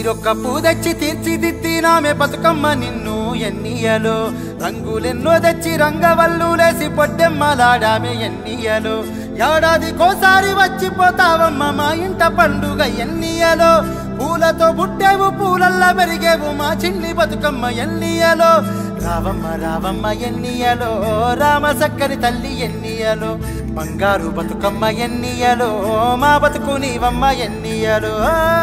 తీరొక్క పూ తెచ్చి తీర్చిదిద్దినామె బతుకమ్మ నిన్ను ఎన్నియలో రంగులెన్నో తెచ్చి రంగవల్లులేసి పొడ్డెమ్మలాడామె ఎన్నియలో ఏడాదికోసారి వచ్చిపోతావమ్మ మా ఇంట పండుగ ఎన్నియలో పూలతో పుట్టేవు పూలల్లా పెరిగేవు మా చిన్ని బతుకమ్మ ఎన్నియలో రావమ్మ రావమ్మ ఎన్నియలో రామ సక్కని తల్లి ఎన్నియలో బంగారు బతుకమ్మ ఎన్నియలో మా బతుకు నీవమ్మ ఎన్నియలో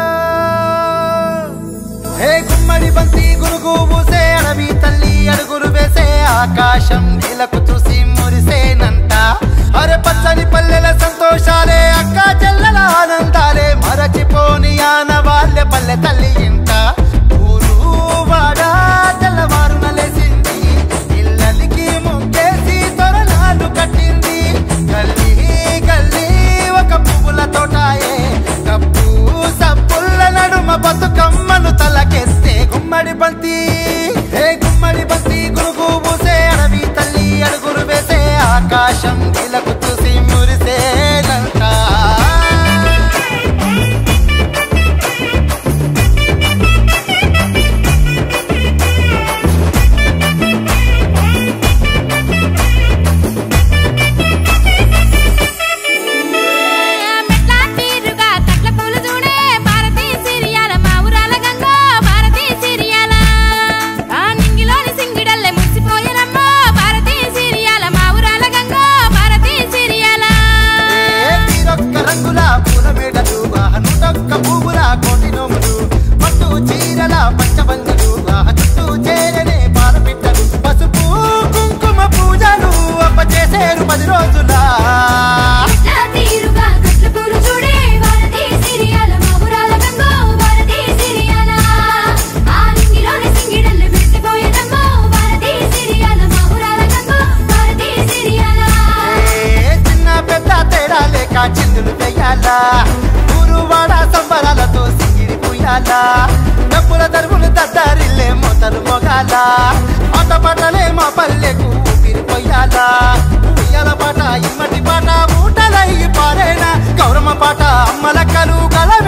హే గుమ్మడి బంతి గురుగు పూసే అడవి తల్లి అడుగులు వేసే ఆకాశం నీలకు చూసి మురిసేనంట అరే పచ్చని పల్లెల సంతోషాలే అక్క చెల్లెల ఆనందాలే మరచిపోని ఆన వాళ్ళే పల్లె తల్లి ఇంట ఊరు వాడ తెల్లవారున లేసింది ఇళ్ళకి ముగ్గేసి తొరలాలు కట్టింది గల్లీ గల్లీ ఒక పువ్వుల తోటాయే కప్పు సప్పుల్ల నడుమ బతుకమ్మను తలకెస్తే గుమ్మడి బంతి హే గుమ్మడి బంతి గురుగు పూసే అడవి తల్లి అడుగులు వేసే ఆకాశం ఇలకు చూసి మురిసేనంట మెట్ల తీరుగా కట్ల పూలు చూడే భారతీ సిరియాల మా ఊరాల గంగో భారతీ సిరియాల ఆ నింగిలోని సింగిడల్లే మురిసిపోయేనమ్మో భారతీ సిరియాల మా ఊరాల గంగో భారతీ సిరియాల ఏ తీరొక్క రంగుల పూల మేడలు నూటొక్క పువ్వుల కోటి నోములు పట్టు చీరల పంచబంధులు చుట్టూ చేరనే పాలపిట్టలు పసుపు కుంకుమ పూజలు అప్పచేసేరు పది రోజులా మెట్ల తీరుగా కట్ల పూలు చూడే భారతీ సిరియాల మా ఊరాల గంగో భారతీ సిరియాల ఆ నింగిలోని సింగిడల్లే మురిసిపోయేనమ్మో భారతీ సిరియాల మా ఊరాల గంగో భారతీ సిరియాల ఏ చిన్న పెద్ద తేడా లేక చిందులు వేయాలా ఊరువాడ సంబరాలతో సింగిడి పూయాలా డబ్బుల దరువులు దద్దారిల్లే మోతలు మొగాల ఆట పాటలే మా పల్లెకు ఊపిరి పోయాలా ఉయ్యాల పాట ఇమ్మటి పాట ఊటలై పారేనా గౌరమ్మ పాట అమ్మలక్కలు గల